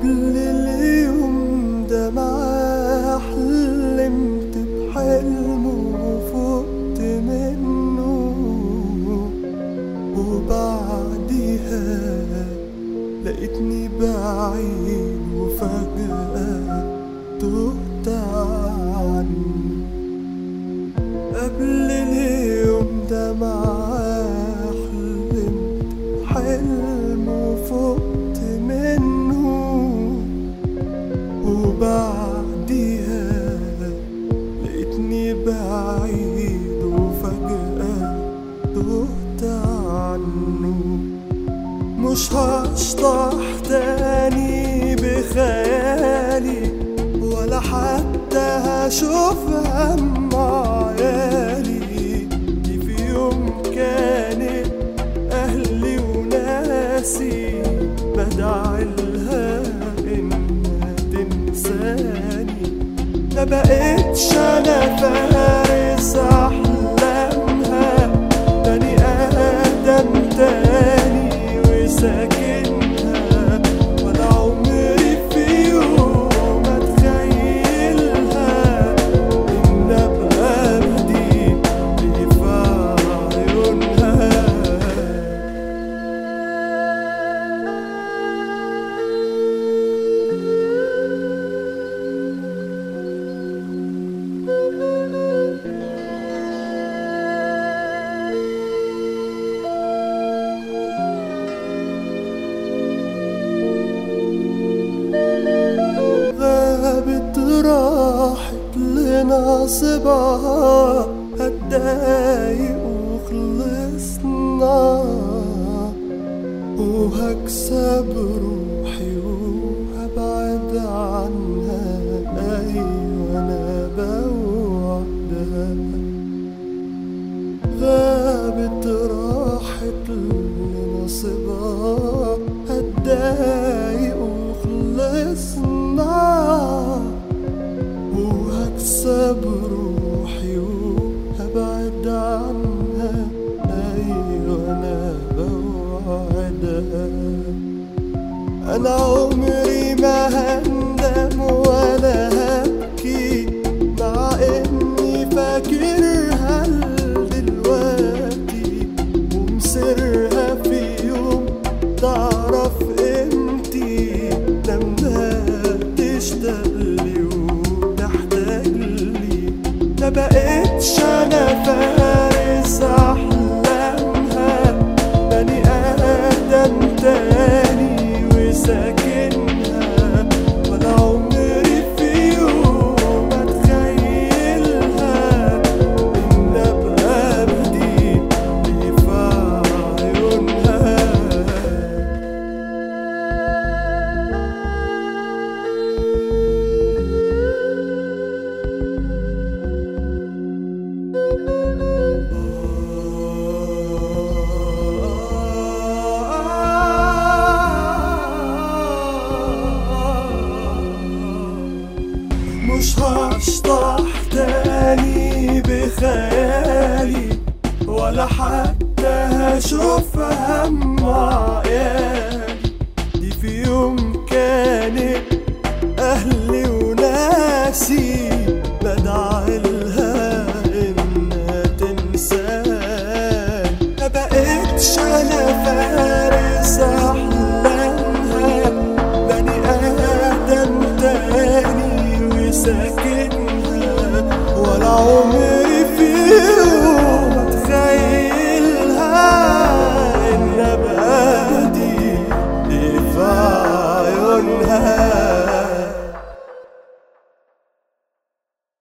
قبل اليوم ده معاه حلمت بحلم وفقت منه وبعديها لقيتني بعيد وفجأة تهت عني قبل اليوم ده معاه حلمت حلم وفقت منه وبعديها لقيتني بعيد وفجأة تهت عنه مش هشطح تاني بخيالي ولا حتى هشوفها مع عيالي دي في يوم كانت أهلي وناسي بدعي لها إنها تنساني ما بقتش أنا فارس أحلامها بني آدم تاني وساكنها ولا عمري في يوم أتخيلها إن أبقى بدي في عيونها غابت راحت لناصبها هتضايق وخلصنا وهكسب روحي وهبعد عنها أيوة أنا بوعدها غابت راحت لنصبها هتضايق وخلصنا وهكسب روحي وهبعد عنها أيوة أنا بوعدها أنا عمري ما هندم ولا هبكي مع إني فاكرها دلوقتي ومصيرها في يوم تعرف قيمتي لما تشتاق لي وتحتاج لي ما بقتش أنا فارس أحلامها بني آدم تاني وساكنها ولا عمري في يوم أتخيلها إن أبقى بدي في عيونها مش هشطح تاني بخيالي ولا حتى هشوفها مع عيالي دي في يوم كانت أهلي وناسي